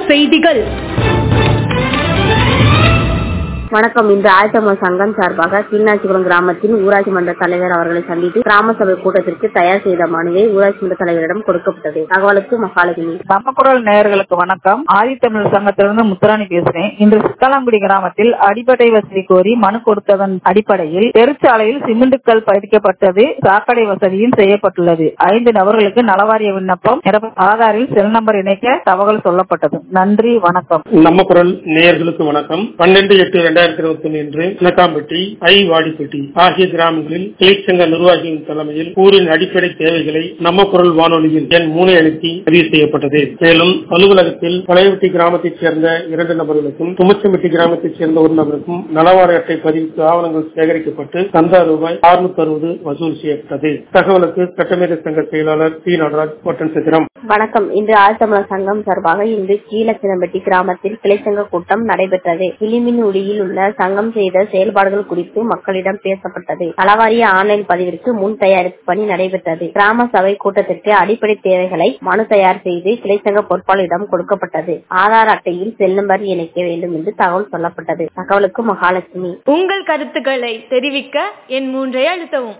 செய்திகள் வணக்கம் இன்று ஆயத்தமிழ் சங்கம் சார்பாக கீழ்நாச்சிபுரம் கிராமத்தின் ஊராட்சி மன்ற தலைவர் அவர்களை சந்தித்து கிராம சபை கூட்டத்திற்கு தயார் செய்த மனுவை ஊராட்சி மன்ற தலைவரிடம் கொடுக்கப்பட்டது தகவலுக்கு மகாலட்சுமி நம்ம குரல் நேயர்களுக்கு வணக்கம் ஆதித்தமிழ் சங்கத்திலிருந்து முத்துராணி பேசுறேன் இன்று சித்தாலங்குடி கிராமத்தில் அடிப்படை வசதி கோரி மனு கொடுத்ததன் அடிப்படையில் தெருச்சாலையில் சிமெண்டுக்கல் பதிக்கப்பட்டது சாக்கடை வசதியும் செய்யப்பட்டுள்ளது ஐந்து நபர்களுக்கு நலவாரிய விண்ணப்பம் நிரப்ப- ஆதாரில் செல் நம்பர் இணைக்க தகவல் சொல்லப்பட்டது நன்றி வணக்கம் நம்ம குரல் நேயர்களுக்கு வணக்கம் பன்னெண்டு எட்டு இரண்டாயிரத்தி இருபத்தி ஒன்று இன்று இலக்காம்பட்டி ஐ வாடிப்பட்டி ஆகிய கிராமங்களில் தொழிற்சங்க நிர்வாகிகளின் தலைமையில் ஊரின் அடிப்படை தேவைகளை நம்ம குரல் வானொலியில் எண் மூனை அழுத்தி பதிவு செய்யப்பட்டது மேலும் அலுவலகத்தில் பழையவட்டி கிராமத்தைச் சேர்ந்த இரண்டு நபர்களுக்கும் துமச்சம்பட்டி கிராமத்தைச் சேர்ந்த ஒரு நபருக்கும் நலவார அட்டை பதிவுக்கு ஆவணங்கள் சேகரிக்கப்பட்டு சந்தா ரூபாய் அறுநூத்தி அறுபது வசூல் செய்யப்பட்டது தகவலுக்கு சட்டமேத சங்க செயலாளர் சி நடராஜ் ஒட்டன் சித்திரம் வணக்கம் இன்று ஆழ்த்தமிழர் சங்கம் சார்பாக இன்று கீழச்சிதம்பட்டி கிராமத்தில் கிளைச்சங்க கூட்டம் நடைபெற்றது கிளிமின் உடியில் உள்ள சங்கம் செய்த செயல்பாடுகள் குறித்து மக்களிடம் பேசப்பட்டது நலவாரிய ஆன்லைன் பதிவிற்கு முன் தயாரிப்பு பணி நடைபெற்றது கிராம சபை கூட்டத்திற்கு அடிப்படை தேவைகளை மனு தயார் செய்து கிளைச்சங்க பொறுப்பாளரிடம் கொடுக்கப்பட்டது ஆதார் அட்டையில் செல் நம்பர் இணைக்க வேண்டும் என்று தகவல் சொல்லப்பட்டது தகவலுக்கு மகாலட்சுமி உங்கள் கருத்துக்களை தெரிவிக்க என் மூன்றை அழுத்தவும்